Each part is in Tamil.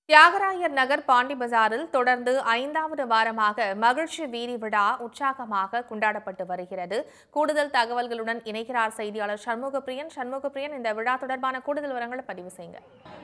தியாகராயர் நகர் பாண்டி பஜாரில் தொடர்ந்து ஐந்தாவது வாரமாக மகிழ்ச்சி வீதி விழா உற்சாகமாக கொண்டாடப்பட்டு வருகிறது கூடுதல் தகவல்களுடன் இணைகிறார் செய்தியாளர் சண்முகப்பிரியன் சண்முகப்பிரியன் இந்த விழா தொடர்பான கூடுதல் விவரங்களை பதிவு செய்யுங்க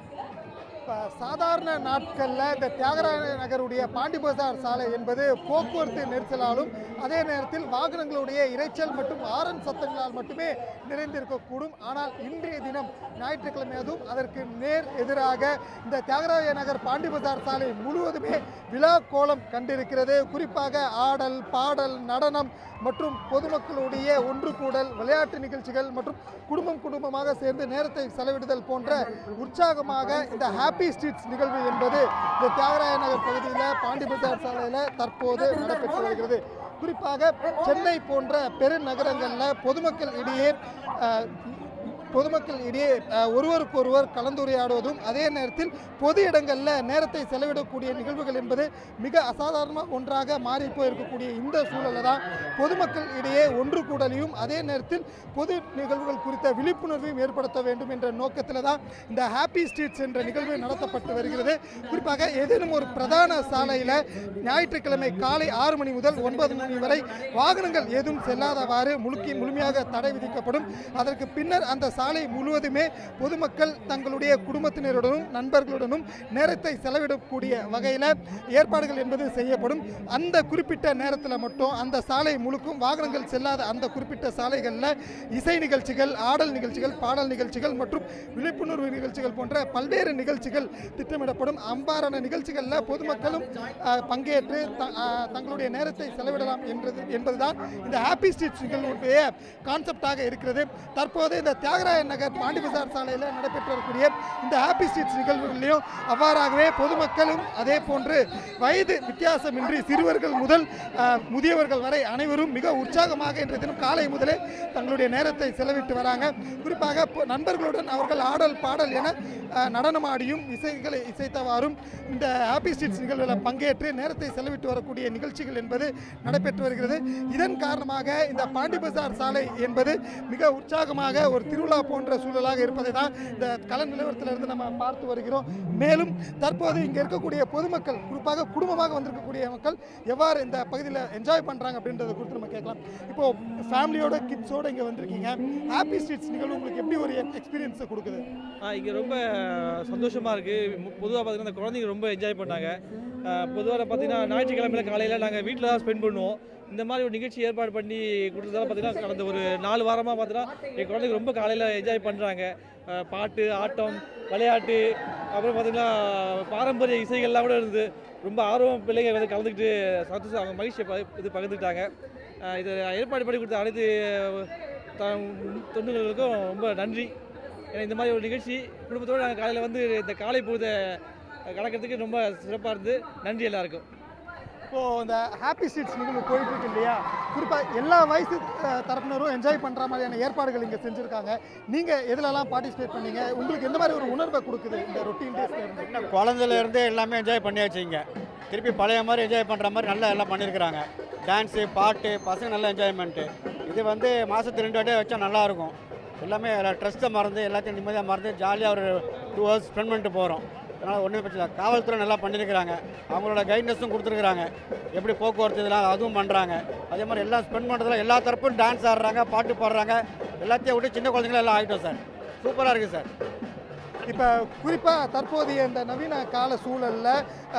இப்போ சாதாரண நாட்களில் இந்த தியாகராய நகருடைய பாண்டி பஜார் சாலை என்பது போக்குவரத்து நெரிசலாலும் அதே நேரத்தில் வாகனங்களுடைய இரைச்சல் மற்றும் ஆரன் சத்தங்களால் மட்டுமே நிறைந்திருக்கக்கூடும் ஆனால் இன்றைய தினம் ஞாயிற்றுக்கிழமை அதுவும் அதற்கு நேர் எதிராக இந்த தியாகராய நகர் பாண்டி பஜார் சாலை முழுவதுமே விழா கோலம் கண்டிருக்கிறது குறிப்பாக ஆடல் பாடல் நடனம் மற்றும் பொதுமக்களுடைய ஒன்று கூடல் விளையாட்டு நிகழ்ச்சிகள் மற்றும் குடும்பம் குடும்பமாக சேர்ந்து நேரத்தை செலவிடுதல் போன்ற உற்சாகமாக இந்த ஹாப்பி ஸ்ட்ரீட்ஸ் நிகழ்வு என்பது இந்த தியாகராய நகர் பகுதியில் பாண்டி பஜார் சாலையில் தற்போது நடைபெற்று வருகிறது குறிப்பாக சென்னை போன்ற பெருநகரங்களில் பொதுமக்கள் இடையே அஹ், பொதுமக்கள் இடையே அஹ், ஒருவருக்கொருவர் கலந்துரையாடுவதும் அதே நேரத்தில் பொது இடங்களில் நேரத்தை செலவிடக்கூடிய நிகழ்வுகள் என்பது மிக அசாதாரணமாக ஒன்றாக மாறி போயிருக்கக்கூடிய இந்த சூழலில் தான் பொதுமக்கள் இடையே ஒன்று கூடலையும் அதே நேரத்தில் பொது நிகழ்வுகள் குறித்த விழிப்புணர்வையும் ஏற்படுத்த வேண்டும் என்ற நோக்கத்தில் தான் இந்த ஹாப்பி ஸ்ட்ரீட்ஸ் என்ற நிகழ்வு நடத்தப்பட்டு வருகிறது குறிப்பாக ஏதேனும் ஒரு பிரதான சாலையில் ஞாயிற்றுக்கிழமை காலை ஆறு மணி முதல் ஒன்பது மணி வரை வாகனங்கள் ஏதும் செல்லாதவாறு முழுக்கி முழுமையாக தடை விதிக்கப்படும் அதற்கு பின்னர் அந்த சாலை முழுவதுமே பொதுமக்கள் தங்களுடைய குடும்பத்தினருடனும் நண்பர்களுடனும் நேரத்தை செலவிடக்கூடிய வகையில் ஏற்பாடுகள் என்பது செய்யப்படும் அந்த குறிப்பிட்ட நேரத்தில் மட்டும் அந்த சாலை முழுக்கும் வாகனங்கள் செல்லாத அந்த குறிப்பிட்ட சாலைகளில் இசை நிகழ்ச்சிகள் ஆடல் நிகழ்ச்சிகள் பாடல் நிகழ்ச்சிகள் மற்றும் விழிப்புணர்வு நிகழ்ச்சிகள் போன்ற பல்வேறு நிகழ்ச்சிகள் திட்டமிடப்படும் அவ்வாறான நிகழ்ச்சிகளில் பொதுமக்களும் அஹ், பங்கேற்று த- அஹ், தங்களுடைய நேரத்தை செலவிடலாம் என்றது என்பதுதான் இந்த ஹாப்பி ஸ்ட்ரீட்ஸ் நிகழ்வுடைய கான்செப்டாக இருக்கிறது தற்போது இந்த தியாகராய நகர் பாண்டி பஜார் சாலையில் நடைபெற்று வரக்கூடிய இந்த ஹாப்பி ஸ்ட்ரீட்ஸ் நிகழ்வுகளிலும் அவ்வாறாகவே பொதுமக்களும் அதே போன்று வயது வித்தியாசமின்றி சிறுவர்கள் முதல் அஹ், முதியவர்கள் வரை அனைவரும் மிக உற்சாகமாக இன்றைய தினம் காலை முதலே தங்களுடைய நேரத்தை செலவிட்டு வராங்க குறிப்பாக பொ- நண்பர்களுடன் அவர்கள் ஆடல் பாடல் என அஹ், நடனமாடியும் இசைகளை இசைத்தவாறும் இந்த ஹாப்பி ஸ்ட்ரீட்ஸ் நிகழ்வில் பங்கேற்று நேரத்தை செலவிட்டு வரக்கூடிய நிகழ்ச்சிகள் என்பது நடைபெற்று வருகிறது இதன் காரணமாக இந்த பாண்டி பஜார் சாலை என்பது மிக உற்சாகமாக ஒரு திருவிழா போன்ற சூழலாக இருப்பதை தான் இந்த கல நிலவரத்திலிருந்து நம்ம பார்த்து வருகிறோம் மேலும் தற்போது இங்கே இருக்கக்கூடிய பொதுமக்கள் குறிப்பாக குடும்பமாக வந்திருக்கக்கூடிய மக்கள் எவ்வாறு இந்த பகுதியில் என்ஜாய் பண்ணுறாங்க அப்படின்றத குறித்து நம்ம கேட்கலாம் இப்போ ஃபேமிலியோட கிட்ஸோட இங்கே வந்திருக்கீங்க ஹாப்பி ஸ்ட்ரீட்ஸ் நிகழ்வு உங்களுக்கு எப்படி ஒரு எக்ஸ்பீரியன்ஸை கொடுக்குது இங்கே ரொம்ப சந்தோஷமாக இருக்குது பொதுவாக பார்த்தீங்கன்னா இந்த குழந்தைங்க ரொம்ப என்ஜாய் பண்ணாங்க பொதுவாக பார்த்தீங்கன்னா ஞாயிற்றுக்கிழமையில காலையில் நாங்கள் வீட்டில் தான் ஸ்பெண்ட் பண்ணுவோம் இந்த மாதிரி ஒரு நிகழ்ச்சி ஏற்பாடு பண்ணி கொடுத்ததால பார்த்தீங்கன்னா கடந்த ஒரு நாலு வாரமாக பார்த்தீங்கன்னா என் குழந்தைங்க ரொம்ப காலையில் என்ஜாய் பண்ணுறாங்க பாட்டு ஆட்டம் விளையாட்டு அப்புறம் பார்த்தீங்கன்னா பாரம்பரிய இசைகள்லாம் கூட இருந்தது ரொம்ப ஆர்வம் பிள்ளைங்க வந்து கலந்துக்கிட்டு சந்தோஷம் அவங்க மகிழ்ச்சியை ப- இது பகிர்ந்துக்கிட்டாங்க அஹ் இது ஏற்பாடு பண்ணி கொடுத்த அனைத்து த- தொண்டுகளுக்கும் ரொம்ப நன்றி ஏன்னா இந்த மாதிரி ஒரு நிகழ்ச்சி குடும்பத்தோடு நாங்கள் காலையில் வந்து இந்த காலை பொழுதை கலக்கிறதுக்கு ரொம்ப சிறப்பாக இருந்து நன்றி எல்லாருக்கும் இப்போ இந்த ஹாப்பி ஸ்ட்ரீட்ஸ் நிகழ்வு போயிட்டு இருக்கு இல்லையா குறிப்பாக எல்லா வயசு அஹ், தரப்பினரும் என்ஜாய் பண்ணுற மாதிரியான ஏற்பாடுகள் இங்கே செஞ்சுருக்காங்க நீங்கள் எதுலலாம் பார்ட்டிசிபேட் பண்ணீங்க உங்களுக்கு எந்த மாதிரி ஒரு உணர்வை கொடுக்குது இந்த ரொட்டீன் டேஸ்ல இருந்து இன்னும் குழந்தையில இருந்தே எல்லாமே என்ஜாய் பண்ணியாச்சு இங்கே திருப்பி பழைய மாதிரி என்ஜாய் பண்ணுற மாதிரி நல்லா எல்லாம் பண்ணியிருக்கிறாங்க டான்ஸு பாட்டு பசங்க நல்ல என்ஜாய்மெண்ட்டு இது வந்து மாதத்துக்கு ரெண்டு வாட்டியே வச்சா நல்லாயிருக்கும் எல்லாமே ட்ரெஸ்ட்டை மறந்து எல்லாத்தையும் நிம்மதியாக மறந்து ஜாலியாக ஒரு டூ ஹவர்ஸ் ஸ்பெண்ட் பண்ணிட்டு போகிறோம் அதனால் ஒன்றும் பிரச்சனை இல்லை காவல்துறை நல்லா பண்ணியிருக்கிறாங்க அவங்களோட கைட்னஸும் கொடுத்துருக்குறாங்க எப்படி போக்குவரத்து இதெல்லாம் அதுவும் பண்ணுறாங்க அதே மாதிரி எல்லாம் ஸ்பெண்ட் பண்ணுறதுல எல்லா தரப்பும் டான்ஸ் ஆடுறாங்க பாட்டு பாடுறாங்க எல்லாத்தையும் விட்டு சின்ன குழந்தைங்களும் எல்லாம் ஆகிட்டோம் சார் சூப்பராக இருக்குது சார் இப்போ குறிப்பாக தற்போதைய இந்த நவீன கால சூழலில்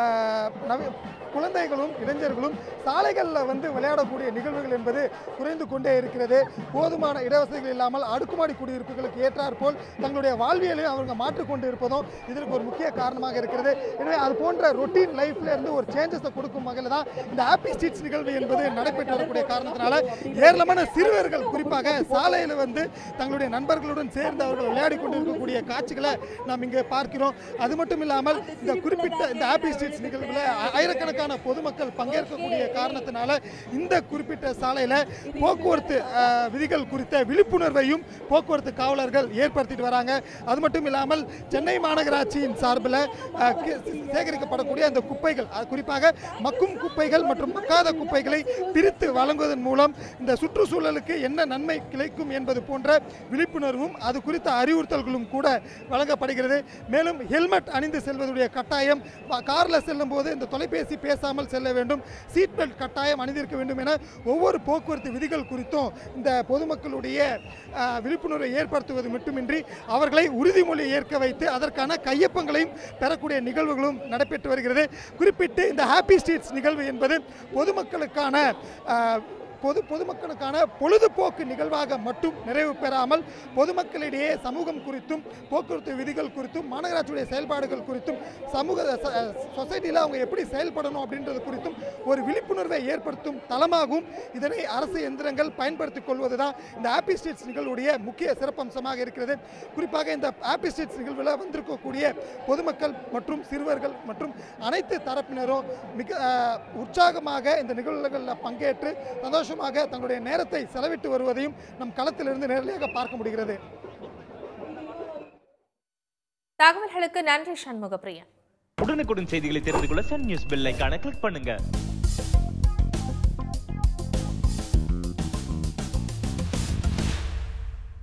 நவீ குழந்தைகளும் இளைஞர்களும் சாலைகளில் வந்து விளையாடக்கூடிய நிகழ்வுகள் என்பது குறைந்து கொண்டே இருக்கிறது போதுமான இடவசதிகள் இல்லாமல் அடுக்குமாடி குடியிருப்புகளுக்கு ஏற்றாற்போல் தங்களுடைய வாழ்வியலையும் அவங்க மாற்றிக்கொண்டு இருப்பதும் இதற்கு ஒரு முக்கிய காரணமாக இருக்கிறது எனவே அது போன்ற ரொட்டீன் லைஃப்ல இருந்து ஒரு சேஞ்சஸை கொடுக்கும் வகையில் தான் இந்த ஹாப்பி ஸ்ட்ரீட்ஸ் நிகழ்வு என்பது நடைபெற்று வரக்கூடிய காரணத்தினால ஏராளமான சிறுவர்கள் குறிப்பாக சாலையில் வந்து தங்களுடைய நண்பர்களுடன் சேர்ந்து அவர்கள் விளையாடி கொண்டிருக்கக்கூடிய காட்சிகளை நாம் இங்கே பார்க்கிறோம் அது மட்டும் இல்லாமல் இந்த குறிப்பிட்ட இந்த ஹாப்பி ஸ்ட்ரீட்ஸ் நிகழ்வில் ஆயிரக்கணக்கான பொதுமக்கள் பங்கேற்கக்கூடிய காரணத்தினால இந்த குறிப்பிட்ட சாலையில் போக்குவரத்து அஹ், விதிகள் குறித்த விழிப்புணர்வையும் போக்குவரத்து காவலர்கள் ஏற்படுத்திட்டு வராங்க அது மட்டும் இல்லாமல் சென்னை மாநகராட்சியின் சார்பில் அஹ், கி- சேகரிக்கப்படக்கூடிய அந்த குப்பைகள் அது குறிப்பாக மக்கும் குப்பைகள் மற்றும் மக்காத குப்பைகளை பிரித்து வழங்குவதன் மூலம் இந்த சுற்றுச்சூழலுக்கு என்ன நன்மை கிடைக்கும் என்பது போன்ற விழிப்புணர்வும் அது குறித்த அறிவுறுத்தல்களும் கூட வழங்கப்பட்டு வலியுறுத்தப்படுகிறது மேலும் ஹெல்மெட் அணிந்து செல்வதுடைய கட்டாயம் வ- கார்ல செல்லும் போது இந்த தொலைபேசி பேசாமல் செல்ல வேண்டும் சீட் பெல்ட் கட்டாயம் அணிந்திருக்க வேண்டும் என ஒவ்வொரு போக்குவரத்து விதிகள் குறித்தும் இந்த பொதுமக்களுடைய அஹ், விழிப்புணர்வை ஏற்படுத்துவது மட்டுமின்றி அவர்களை உறுதிமொழி ஏற்க வைத்து அதற்கான கையொப்பங்களையும் பெறக்கூடிய நிகழ்வுகளும் நடைபெற்று வருகிறது குறிப்பிட்டு இந்த ஹாப்பி ஸ்ட்ரீட்ஸ் நிகழ்வு என்பது பொதுமக்களுக்கான அஹ், பொது பொதுமக்களுக்கான பொழுதுபோக்கு நிகழ்வாக மட்டும் நிறைவு பெறாமல் பொதுமக்களிடையே சமூகம் குறித்தும் போக்குவரத்து விதிகள் குறித்தும் மாநகராட்சியுடைய செயல்பாடுகள் குறித்தும் சமூக சொசைட்டியில் அவங்க எப்படி செயல்படணும் அப்படின்றது குறித்தும் ஒரு விழிப்புணர்வை ஏற்படுத்தும் தளமாகவும் இதனை அரசு எந்திரங்கள் பயன்படுத்திக் கொள்வது தான் இந்த ஹாப்பி ஸ்ட்ரீட்ஸ் நிகழ்வுடைய முக்கிய சிறப்பம்சமாக இருக்கிறது குறிப்பாக இந்த ஹாப்பி ஸ்ட்ரீட்ஸ் நிகழ்வில் வந்திருக்கக்கூடிய பொதுமக்கள் மற்றும் சிறுவர்கள் மற்றும் அனைத்து தரப்பினரும் மிக அஹ், உற்சாகமாக இந்த நிகழ்வுகளில் பங்கேற்று சந்தோஷமாக தங்களுடைய நேரத்தை செலவிட்டு வருவதையும் நம் களத்திலிருந்து நேரடியாக பார்க்க முடிகிறது தகவல்களுக்கு நன்றி சண்முக பிரியன் உடனுக்குடன் செய்திகளை தெரிந்து கொள்ள சன் நியூஸ் பெல் ஐகானை கிளிக் பண்ணுங்க